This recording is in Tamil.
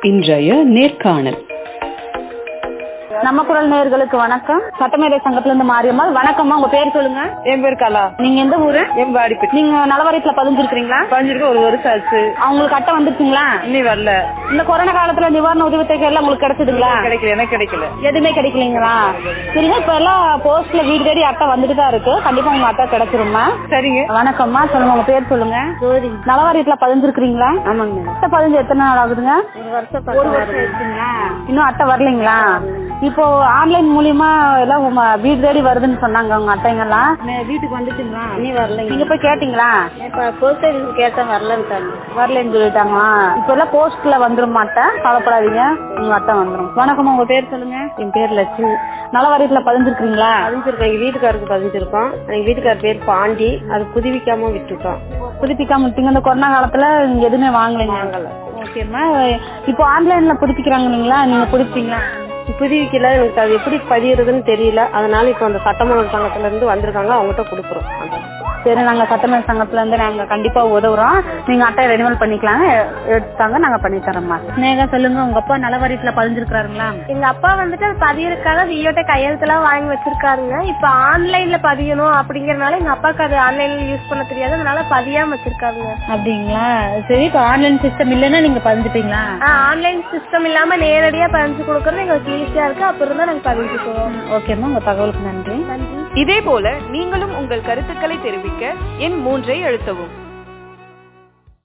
இன்றைய நேர்காணல் நம்ம குரல் நேயர்களுக்கு வணக்கம் சட்டமேதை சங்கத்துல இருந்து மாரியம்மாள் வணக்கம்மா உங்க பேர் சொல்லுங்க என் பேர் கலா நீங்க எந்த ஊரு என் பாடிப்பட்டி நீங்க நலவாரியத்துல பதிஞ்சிருக்கீங்களா பதினஞ்சிருக்கு ஒரு வருஷம் ஆச்சு அவங்களுக்கு அட்டை வந்துருச்சுங்களா இன்னி வரல இந்த கொரோனா காலத்துல நிவாரண உதவி தொகை எல்லாம் உங்களுக்கு கிடைச்சதுங்களா கிடைக்கல எனக்கு கிடைக்கல எதுவுமே கிடைக்கலீங்களா சரிங்க இப்ப எல்லாம் போஸ்ட்ல வீடு தேடி அட்டை வந்துட்டு தான் இருக்கு கண்டிப்பா உங்க அட்டை கிடைச்சிருமா சரிங்க வணக்கம்மா சொல்லுங்க உங்க பேர் சொல்லுங்க நலவாரியத்துல பதிஞ்சிருக்கீங்களா ஆமாங்க அட்டை பதிஞ்சு எத்தனை நாள் ஆகுதுங்க ஒரு வருஷம் ஒரு வருஷம் ஆயிடுச்சுங்களா இன்னும் அட்டை வரலைங்களா இப்போ ஆன்லைன் மூலியமா எல்லாம் உங்க வீடு தேடி வருதுன்னு சொன்னாங்க உங்க அட்டைங்கெல்லாம் வீட்டுக்கு வந்துச்சுங்களா நீ வரலைங்க நீங்க போய் கேட்டீங்களா இப்ப போஸ்ட் ஆபீஸ் கேட்டேன் வரலன்ட்டாங்க வரலன்னு சொல்லிட்டாங்களா இப்ப எல்லாம் போஸ்ட்ல வந்துரும் மாட்டேன் கவலைப்படாதீங்க உங்க அட்டை வந்துரும் வணக்கம் உங்க பேர் சொல்லுங்க என் பேர் லட்சுமி நலவாரியத்துல பதிஞ்சிருக்கீங்களா பதிஞ்சிருக்கோம் எங்க வீட்டுக்காருக்கு பதிஞ்சிருக்கோம் எங்க வீட்டுக்கார் பேர் பாண்டி அது புதுவிக்காம விட்டுட்டோம் புதுப்பிக்காம விட்டீங்க இந்த கொரோனா காலத்துல நீங்க எதுவுமே வாங்கலைங்க வாங்கல. ஓகேம்மா இப்போ ஆன்லைன்ல புதுப்பிக்கிறாங்க இல்லைங்களா நீங்க புதுப்பிங்களா புதுவிக்கல எனக்கு அது எப்படி பதியறதுன்னு தெரியல அதனால இப்ப அந்த சட்டமன்ற சங்கத்துல இருந்து வந்திருக்காங்க அவங்ககிட்ட கொடுக்குறோம் அதான். சரி நாங்க சட்டமன்ற சங்கத்துல இருந்து நாங்க கண்டிப்பா உதவுறோம் நீங்க அட்டை ரெனிவல் பண்ணிக்கலாங்க எ- எடுத்தாங்க நாங்க பண்ணி தரோம்மா ஸ்னேகா சொல்லுங்க உங்க அப்பா நலவாரியத்துல பதிஞ்சிருக்காருங்களா எங்க அப்பா வந்துட்டு அது பதியறதுக்காக வியோட்ட கையெழுத்துலாம் வாங்கி வச்சிருக்காருங்க இப்ப ஆன்லைன்ல பதியணும் அப்படிங்கறதுனால எங்க அப்பாவுக்கு அது ஆன்லைன்ல யூஸ் பண்ண தெரியாது அதனால பதியாம வச்சிருக்காருங்க அப்படிங்களா சரி இப்போ ஆன்லைன் சிஸ்டம் இல்லைன்னா நீங்க பதிஞ்சுப்பீங்களா ஆன்லைன் சிஸ்டம் இல்லாம நேரடியா பதிஞ்சு கொடுக்கறது எங்களுக்கு ஈஸியா இருக்கு அப்புறம் தான் நாங்க பதிஞ்சுக்குவோம் ஓகேம்மா உங்க தகவலுக்கு நன்றி நன்றி இதே போல நீங்களும் உங்கள் கருத்துக்களை தெரிவிக்க எண் மூன்றை அழுத்தவும்